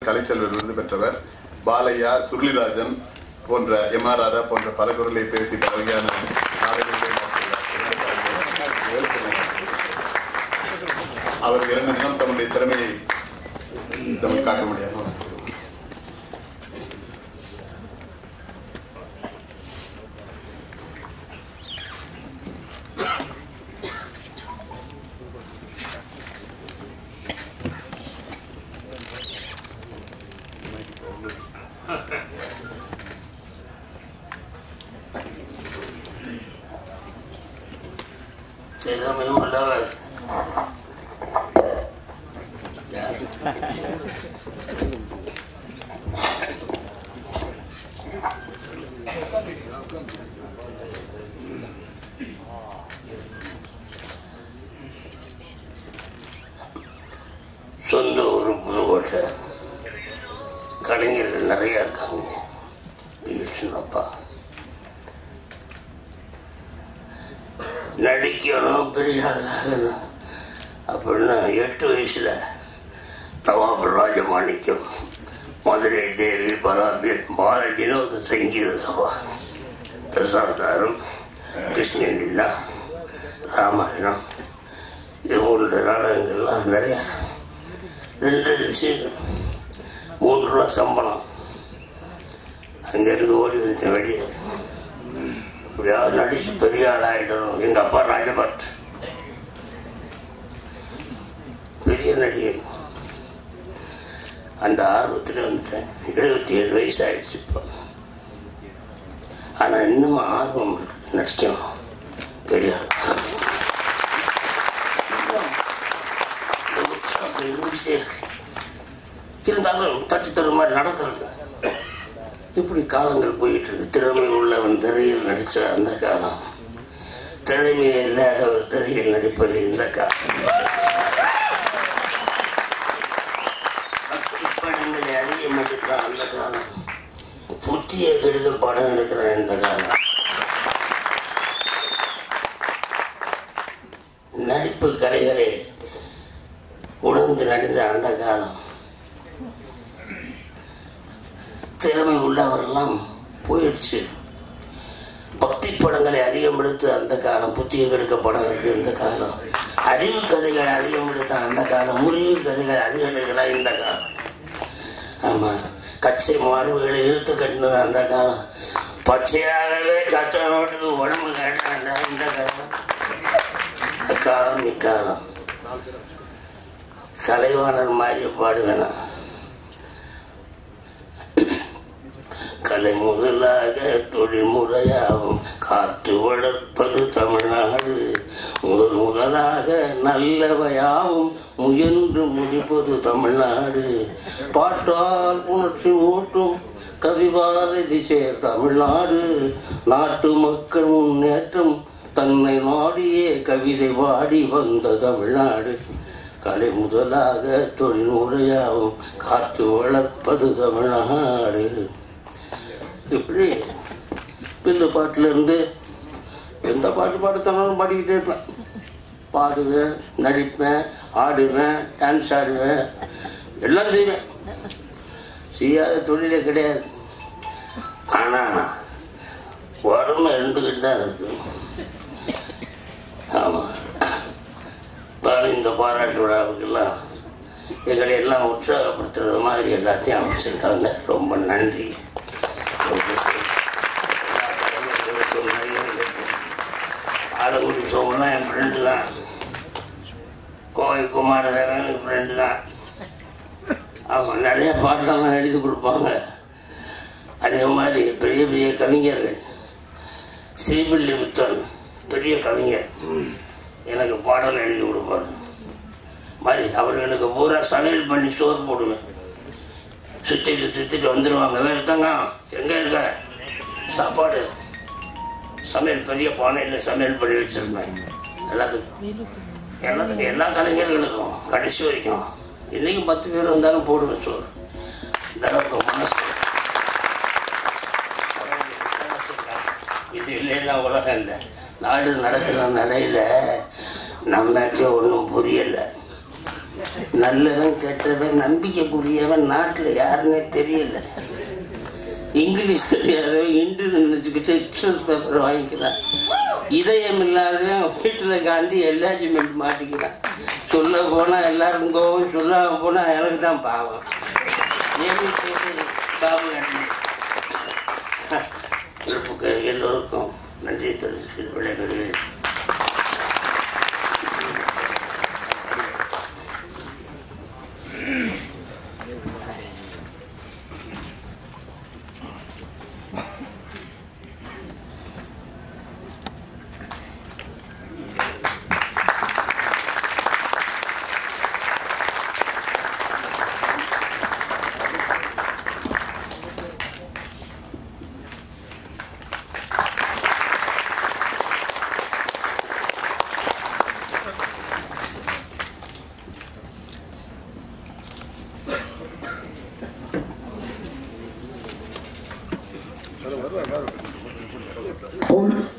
கலைச்செல்வர் விருது பெற்றவர் பாலையா சுருளிராஜன் போன்ற எம் ஆர் ராதா போன்ற பல குரலை பேசி பல வகையான நாடகங்களை நடத்தியுள்ளார். அவர் இரண்டு தினம் தம்முடைய திறமையை நமக்கு காட்ட முடியாது திறமை உள்ளவர் யார்? சொந்த ஊர் புதுக்கோட்டை கலைஞர்கள் நிறைய இருக்காங்க அப்பா நடிக்கணும் பெரிய ஆளாகணும் அப்படின்னு எட்டு வயசுல நவாப் ராஜமாணிக்கம் மதுரை தேவி பராபீர் பால வினோத சங்கீத சபா தசாவதாரம் கிருஷ்ணலீலா ராமாயணம் இது போன்ற நாடகங்கள்லாம் நிறையா ரெண்டு ரெண்டு சீன் மூணு ரூபா சம்பளம் அங்கேருந்து ஓடி வந்துட்டேன் வெளியே எப்படியாவது நடிச்சு பெரிய ஆளாயிடணும் எங்க அப்பா ராஜபட் பெரிய நடிகர் அந்த ஆர்வத்தில் வந்துட்டேன் எழுபத்தி ஏழு வயசு ஆயிடுச்சு இப்போ ஆனா இன்னும் ஆர்வம் இருக்கு நடிக்கணும் பெரிய ஆள் இந்த உற்சாகம் இருந்துகிட்டே இருக்கு இருந்தாலும் தட்டி தர மாதிரி நடக்கிறது இப்படி காலங்கள் போயிட்டு இருக்கு திறமை உள்ளவன் திரையில் நடிச்ச அந்த காலம் திறமை இல்லாதவர் திரையில் நடிப்பது இந்த காலம் பக்தி படங்களை அதிகம் எடுத்த அந்த காலம் புத்திய கெடுக்க படம் எடுக்கிற இந்த காலம் நடிப்பு கலைகளை உணர்ந்து நடிந்த அந்த காலம் திறமை உள்ளவரெல்லாம் போயிடுச்சு பக்தி படங்களை அதிகம் எடுத்து அந்த காலம் புத்திய கெடுக்க படம் எடுத்து இந்த காலம் அறிவு கதைகள் அதிகம் எடுத்த அந்த காலம் முறிவு கதைகள் அதிகம் எடுக்கிற இந்த காலம் ஆமா கச்சை மார்புகளை இழுத்து கட்டினது அந்த காலம் பச்சையாகவே கட்ட நோட்டுக்கு உடம்பு கட்டாண்ட இந்த காலம் அக்காலம் இக்காலம் கலைவாணர் மாதிரி பாடுவேனா கலை முதலாக தொழில் முறையாகும் காத்து வளர்ப்பது தமிழ்நாடு முதல் முதலாக நல்லவையாவும் முயன்று முடிப்பது தமிழ்நாடு பாட்டால் உணர்ச்சி ஊட்டும் கவிபாரதி சேர் தமிழ்நாடு நாட்டு மக்கள் முன்னேற்றம் தன்னை நாடியே கவிதை பாடி வந்த தமிழ்நாடு கலை முதலாக தொழில் முறையாகும் காற்று வளர்ப்பது தமிழ்நாடு இப்படி பில்லு பாட்டிலேருந்து எந்த பாட்டு பாடுத்தாலும் பாடிக்கிட்டே இருப்பேன் பாடுவேன் நடிப்பேன் ஆடுவேன் டான்ஸ் ஆடுவேன் எல்லாம் செய்வேன் செய்யாத தொழிலே கிடையாது ஆனால் வறுமை இருந்துக்கிட்டு தான் இருக்கு ஆமாம் பாரு இந்த பாராட்டு விழாவுக்கெல்லாம் எங்களை எல்லாம் உற்சாகப்படுத்துறது மாதிரி எல்லாத்தையும் அமைச்சிருக்காங்க ரொம்ப நன்றி ஆலங்குடி சோமெல்லாம் என் ஃப்ரெண்டு தான் கோவை குமாரதேவன் என் ஃப்ரெண்டு தான் ஆமாம் நிறைய பாட்டெல்லாம் எழுதி கொடுப்பாங்க அதே மாதிரி பெரிய பெரிய கவிஞர்கள் ஸ்ரீபில்லி புத்தன் பெரிய கவிஞர் எனக்கு பாடல் எழுதி கொடுப்பார் மாதிரி அவர்களுக்கு பூரா சமையல் பண்ணி சோறு போடுவேன் சுத்திட்டு சுத்திட்டு வந்துடுவாங்க வேறு தங்கம் எங்கே இருக்க சாப்பாடு சமையல் பெரிய பானையில் சமையல் பண்ணி வச்சிருப்பேன் எல்லாத்துக்கும் எல்லாத்துக்கும் எல்லா கலைஞர்களுக்கும் கடைசி வரைக்கும் இன்னைக்கும் பத்து பேர் வந்தாலும் போடுவேன் சோறு இந்த அளவுக்கு மனசு இது இல்லைன்னா உலகம் இல்லை நாடு நடக்கிற நிலையில நமக்கே ஒன்றும் புரியல நல்லவன் கெட்டவன் நம்பிக்கைக்குரியவன் நாட்டில் யாருன்னே தெரியல இங்கிலீஷ் தெரியாதவன் இந்து நினைச்சுக்கிட்டு எக்ஸஸ் பேப்பர் வாங்கிக்கிறான் இதயம் இல்லாதவன் வீட்டில் காந்தி எல்லாஜ்மெண்ட் மாட்டிக்கிறான் சொல்ல போனால் எல்லாருக்கும் கோவம் சொல்லாம போனால் எனக்கு தான் பாவம் ஏமி சேஷன் பாபு கண்ணு இருப்புக்கு எல்லோருக்கும் நன்றி தெரிவித்து விடைபெறுகிறேன் Paul